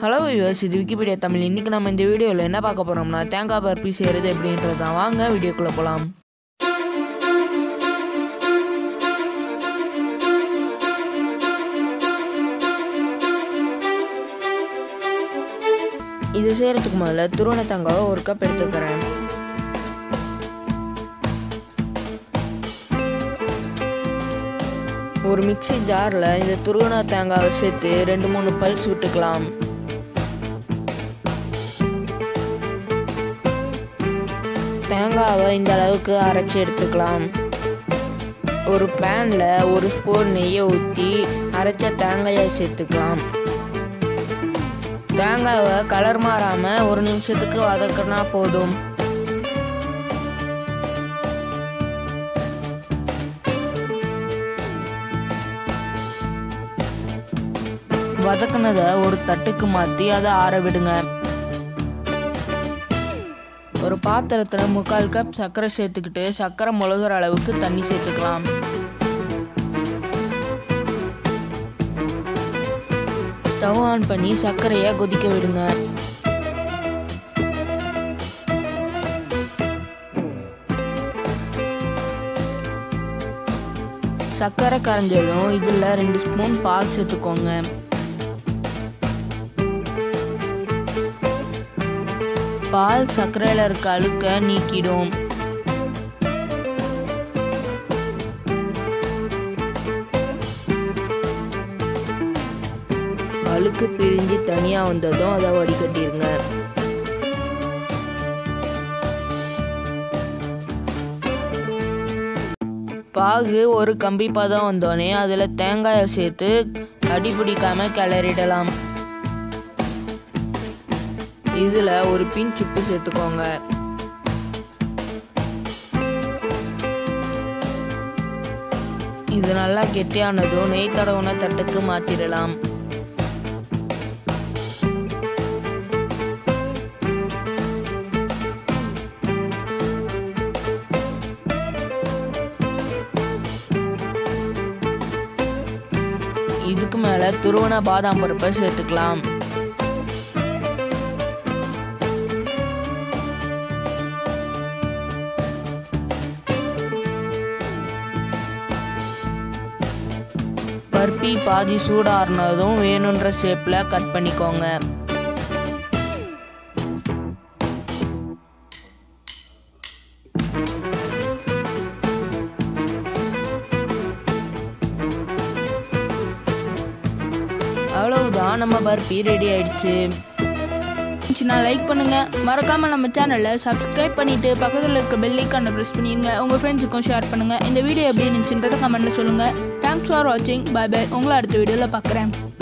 hello US இது Wikipedia Tamil இன்றைக்கி நம்ம இந்த வீடியோவில் என்ன பார்க்க போகிறோம்னா தேங்காய் பருப்பி செய்கிறது எப்படின்றது தான் வாங்க வீடியோக்குள்ளே போகலாம் இது செய்கிறதுக்கு முதல்ல துருவன தேங்காவை ஒரு கப் எடுத்துக்கிறேன் ஒரு மிக்ஸி ஜாரில் இந்த துருவன தேங்காவை சேர்த்து ரெண்டு மூணு பல்ஸ் விட்டுக்கலாம் தேங்காவை இந்த அளவுக்கு அரைச்சி எடுத்துக்கலாம் ஒரு பேனில் ஒரு ஸ்பூன் நெய்யை ஊற்றி அரைச்ச தேங்காயை சேர்த்துக்கலாம் தேங்காவை கலர் மாறாமல் ஒரு நிமிஷத்துக்கு வதக்கினா போதும் வதக்குனதை ஒரு தட்டுக்கு மாற்றி அதை ஆற விடுங்க ஒரு பாத்திரத்தில் முக்கால் கப் சர்க்கரை சேர்த்துக்கிட்டு சர்க்கரை முழுகிற அளவுக்கு தண்ணி சேர்த்துக்கலாம் ஸ்டவ் ஆன் பண்ணி சர்க்கரையை கொதிக்க விடுங்க சர்க்கரை கரைஞ்சதும் இதில் ரெண்டு ஸ்பூன் பால் சேர்த்துக்கோங்க பால் சர்க்கரையில் இருக்க அழுக்க நீக்கிடும் அழுக்கு பிரிஞ்சு தனியாக வந்ததும் அதை வடிகட்டிருங்க பாகு ஒரு கம்பி பதம் வந்தோடனே அதில் தேங்காயை சேர்த்து அடி பிடிக்காம கிளறிடலாம் இதில் ஒரு பின் உப்பு சேர்த்துக்கோங்க இது நல்லா கெட்டியானதும் நெய் தடவுன தட்டுக்கு மாற்றிடலாம் இதுக்கு மேலே துருவன பாதாம் பருப்பை சேர்த்துக்கலாம் பருப்பி பாதி சூடாறினதும் வேணுன்ற ஷேப்பில் கட் பண்ணிக்கோங்க அவ்வளவுதான் நம்ம பருப்பி ரெடி ஆயிடுச்சு இருந்துச்சுன்னா லைக் பண்ணுங்க மறக்காம நம்ம சேனலை சப்ஸ்கிரைப் பண்ணிட்டு பக்கத்தில் இருக்க பெல் ஐக்கானை ப்ரெஸ் பண்ணிருங்க உங்க ஃப்ரெண்ட்ஸுக்கும் ஷேர் பண்ணுங்க இந்த வீடியோ எப்படி இருந்துச்சுன்றதை கமெண்ட்ல சொல்லுங்க தேங்க்ஸ் ஃபார் வாட்சிங் பை பை உங்களை அடுத்த வீடியோவில் பார்க்குறேன்